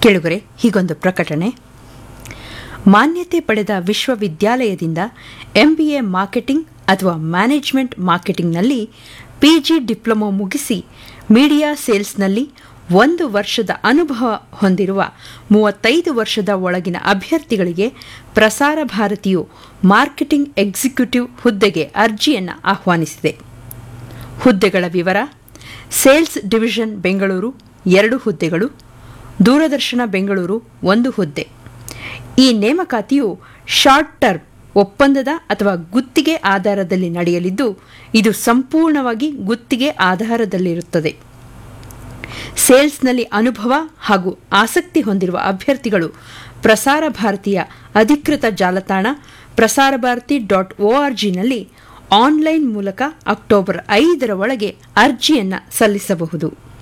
ಕೆಳಗರೆ ಹೀಗೊಂದು ಪ್ರಕಟಣೆ ಮಾನ್ಯತೆ ಪಡೆದ ವಿಶ್ವವಿದ್ಯಾಲಯದಿಂದ ಎಂಬಿಎ ಮಾರ್ಕೆಟಿಂಗ್ ಅಥವಾ ಮ್ಯಾನೇಜ್ಮೆಂಟ್ ಮಾರ್ಕೆಟಿಂಗ್ನಲ್ಲಿ ಪಿಜಿ ಡಿಪ್ಲೊಮೊ ಮುಗಿಸಿ ಮೀಡಿಯಾ ಸೇಲ್ಸ್ನಲ್ಲಿ ಒಂದು ವರ್ಷದ ಅನುಭವ ಹೊಂದಿರುವ ಮೂವತ್ತೈದು ವರ್ಷದ ಒಳಗಿನ ಅಭ್ಯರ್ಥಿಗಳಿಗೆ ಪ್ರಸಾರ ಭಾರತಿಯು ಮಾರ್ಕೆಟಿಂಗ್ ಎಕ್ಸಿಕ್ಯೂಟಿವ್ ಹುದ್ದೆಗೆ ಅರ್ಜಿಯನ್ನು ಆಹ್ವಾನಿಸಿದೆ ಹುದ್ದೆಗಳ ವಿವರ ಸೇಲ್ಸ್ ಡಿವಿಷನ್ ಬೆಂಗಳೂರು ಎರಡು ಹುದ್ದೆಗಳು ದೂರದರ್ಶನ ಬೆಂಗಳೂರು ಒಂದು ಹುದ್ದೆ ಈ ನೇಮಕಾತಿಯು ಶಾರ್ಟ್ ಟರ್ಮ್ ಒಪ್ಪಂದದ ಅಥವಾ ಗುತ್ತಿಗೆ ಆಧಾರದಲ್ಲಿ ನಡೆಯಲಿದ್ದು ಇದು ಸಂಪೂರ್ಣವಾಗಿ ಗುತ್ತಿಗೆ ಆಧಾರದಲ್ಲಿರುತ್ತದೆ ಸೇಲ್ಸ್ನಲ್ಲಿ ಅನುಭವ ಹಾಗೂ ಆಸಕ್ತಿ ಹೊಂದಿರುವ ಅಭ್ಯರ್ಥಿಗಳು ಪ್ರಸಾರ ಭಾರತಿಯ ಅಧಿಕೃತ ಜಾಲತಾಣ Prasar Bharati dot O R ಜಿನಲ್ಲಿ ಆನ್ಲೈನ್ ಮೂಲಕ ಅಕ್ಟೋಬರ್ ಐದರ ಒಳಗೆ ಅರ್ಜಿಯನ್ನು ಸಲ್ಲಿಸಬಹುದು